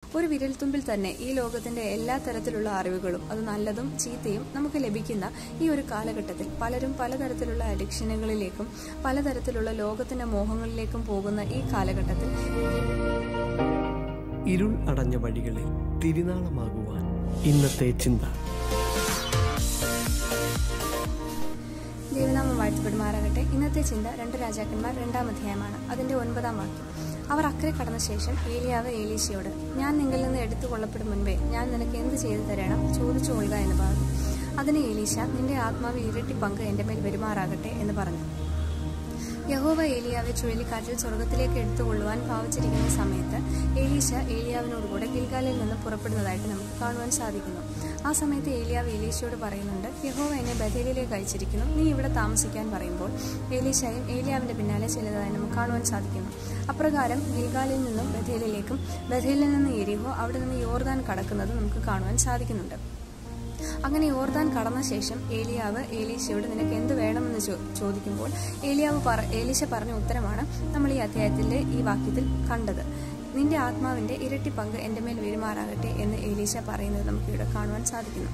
ഒരു വിരൽത്തുമ്പിൽ തന്നെ ഈ ലോകത്തിന്റെ എല്ലാ തരത്തിലുള്ള അറിവുകളും അത് നല്ലതും ചീത്തയും നമുക്ക് ലഭിക്കുന്ന ഈ ഒരു കാലഘട്ടത്തിൽ പലരും പലതരത്തിലുള്ള അഡിക്ഷനുകളിലേക്കും പലതരത്തിലുള്ള ലോകത്തിന്റെ മോഹങ്ങളിലേക്കും പോകുന്ന ഈ കാലഘട്ടത്തിൽ ഇരുൾ അടഞ്ഞ വഴികളിൽ തിരുനാളമാകുവാൻ ഇന്നത്തെ ചിന്ത ദൈവനാമം വാഴ്ത്തപ്പെടുമാറാകട്ടെ ഇന്നത്തെ ചിന്ത രണ്ട് രാജാക്കന്മാർ രണ്ടാം അധ്യായമാണ് അതിന്റെ ഒൻപതാം വാക്യം അവർ അക്കരെ കടന്ന ശേഷം ഏലിയാവ് ഏലീശയോട് ഞാൻ നിങ്ങളിൽ നിന്ന് എടുത്തു കൊള്ളപ്പെടും മുൻപേ ഞാൻ നിനക്ക് എന്ത് ചെയ്തു തരണം ചോദിച്ചു കൊള്ളുക എന്ന് പറഞ്ഞു അതിന് ഏലീശ നിന്റെ ആത്മാവ് ഇരട്ടി പങ്ക് എന്റെ മേൽ പെരുമാറാകട്ടെ എന്ന് പറഞ്ഞു യഹോവ ഏലിയാവെ ചുഴലിക്കാറ്റിൽ സ്വർഗത്തിലേക്ക് എടുത്തുകൊള്ളുവാൻ ഭാവിച്ചിരിക്കുന്ന സമയത്ത് ഏലീശ ഏലിയാവിനോടുകൂടെ ഗിൽഗാലിൽ നിന്ന് പുറപ്പെടുന്നതായിട്ട് നമുക്ക് കാണുവാൻ സാധിക്കുന്നു ആ സമയത്ത് ഏലിയാവ് ഏലീശയോട് പറയുന്നുണ്ട് യഹോവ എന്നെ ബഥേലിലേക്ക് അയച്ചിരിക്കുന്നു നീ ഇവിടെ താമസിക്കാൻ പറയുമ്പോൾ ഏലീശയും ഏലിയാവിന്റെ പിന്നാലെ ചെല്ലുന്നതായി നമുക്ക് കാണുവാൻ സാധിക്കുന്നു അപ്രകാരം ഗിൽഗാലിൽ നിന്നും ബഥേലിലേക്കും ബഥേലിൽ നിന്ന് എരിഹോ അവിടെ നിന്ന് യോർദാൻ കടക്കുന്നത് നമുക്ക് കാണുവാൻ സാധിക്കുന്നുണ്ട് അങ്ങനെ യോർദാൻ കടന്ന ശേഷം ഏലിയാവ് ഏലീശയോട് നിനക്ക് എന്ത് വേണമെന്ന് ചോ- ചോദിക്കുമ്പോൾ ഏലിയാവ് പറ ഏലീശ പറഞ്ഞ ഉത്തരമാണ് നമ്മൾ ഈ അധ്യായത്തിലെ ഈ വാക്യത്തിൽ കണ്ടത് നിന്റെ ആത്മാവിന്റെ ഇരട്ടി പങ്ക് എന്റെ മേൽ പെരുമാറാകട്ടെ എന്ന് ഏലീശ പറയുന്നത് നമുക്ക് ഇവിടെ കാണുവാൻ സാധിക്കുന്നു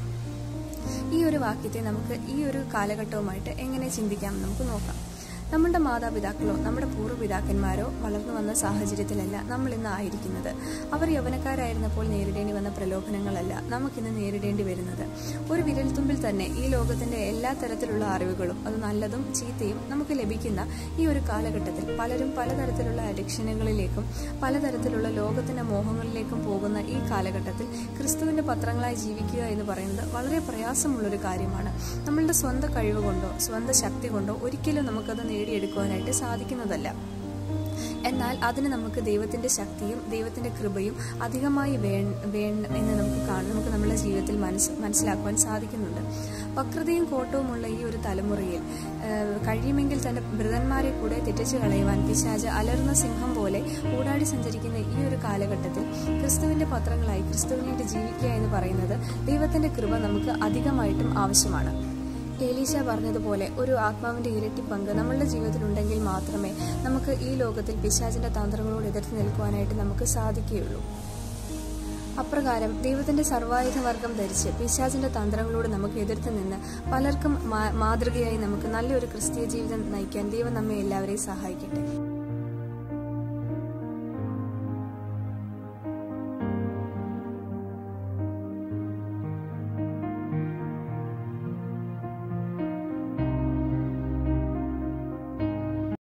ഈ ഒരു വാക്യത്തെ നമുക്ക് ഈ ഒരു കാലഘട്ടവുമായിട്ട് എങ്ങനെ ചിന്തിക്കാം നമുക്ക് നോക്കാം നമ്മുടെ മാതാപിതാക്കളോ നമ്മുടെ പൂർവ്വപിതാക്കന്മാരോ വളർന്നു വന്ന സാഹചര്യത്തിലല്ല നമ്മൾ ഇന്ന് ആയിരിക്കുന്നത് അവർ യൗവനക്കാരായിരുന്നപ്പോൾ നേരിടേണ്ടി വന്ന പ്രലോഭനങ്ങളല്ല നമുക്കിന്ന് നേരിടേണ്ടി വരുന്നത് ഒരു വിരൽത്തുമ്പിൽ തന്നെ ഈ ലോകത്തിന്റെ എല്ലാ തരത്തിലുള്ള അറിവുകളും അത് നല്ലതും ചീത്തയും നമുക്ക് ലഭിക്കുന്ന ഈ ഒരു കാലഘട്ടത്തിൽ പലരും പലതരത്തിലുള്ള അഡിക്ഷനുകളിലേക്കും പലതരത്തിലുള്ള ലോകത്തിന്റെ മോഹങ്ങളിലേക്കും പോകുന്ന ഈ കാലഘട്ടത്തിൽ ക്രിസ്തുവിന്റെ പത്രങ്ങളായി ജീവിക്കുക എന്ന് പറയുന്നത് വളരെ പ്രയാസമുള്ളൊരു കാര്യമാണ് നമ്മളുടെ സ്വന്തം കഴിവ് കൊണ്ടോ സ്വന്തം ശക്തി കൊണ്ടോ ഒരിക്കലും നമുക്കത് നേടിയെടുക്കുവാനായിട്ട് സാധിക്കുന്നതല്ല എന്നാൽ അതിന് നമുക്ക് ദൈവത്തിന്റെ ശക്തിയും ദൈവത്തിന്റെ കൃപയും അധികമായി വേണ്ട എന്ന് നമുക്ക് കാണും നമുക്ക് നമ്മുടെ ജീവിതത്തിൽ മനസ്സ് മനസ്സിലാക്കുവാൻ സാധിക്കുന്നുണ്ട് വക്രതയും കോട്ടവുമുള്ള ഈ ഒരു തലമുറയിൽ ആ, കഴിയുമെങ്കിൽ തന്നെ മൃതന്മാരെ കൂടെ തെറ്റിച്ചു കളയുവാൻ പിശാജ് അലർന്ന സിംഹം പോലെ ഊടാടി സഞ്ചരിക്കുന്ന ഈ ഒരു കാലഘട്ടത്തിൽ ക്രിസ്തുവിന്റെ പത്രങ്ങളായി ക്രിസ്തുവിന് വേണ്ടി ജീവിക്കുക എന്ന് പറയുന്നത് ദൈവത്തിന്റെ കൃപ നമുക്ക് അധികമായിട്ടും ആവശ്യമാണ് ഏലീശ പറഞ്ഞതുപോലെ ഒരു ആത്മാവിന്റെ ഇരട്ടി പങ്ക് നമ്മളുടെ ജീവിതത്തിൽ ഉണ്ടെങ്കിൽ മാത്രമേ നമുക്ക് ഈ ലോകത്തിൽ പിശാചിന്റെ തന്ത്രങ്ങളോട് എതിർത്ത് നിൽക്കുവാനായിട്ട് നമുക്ക് സാധിക്കുകയുള്ളൂ അപ്രകാരം ദൈവത്തിന്റെ സർവായുധ വർഗം ധരിച്ച് പിശാചിന്റെ തന്ത്രങ്ങളോട് നമുക്ക് എതിർത്ത് നിന്ന് പലർക്കും മാ- മാതൃകയായി നമുക്ക് നല്ലൊരു ക്രിസ്തീയ ജീവിതം നയിക്കാൻ ദൈവം നമ്മെ എല്ലാവരെയും സഹായിക്കട്ടെ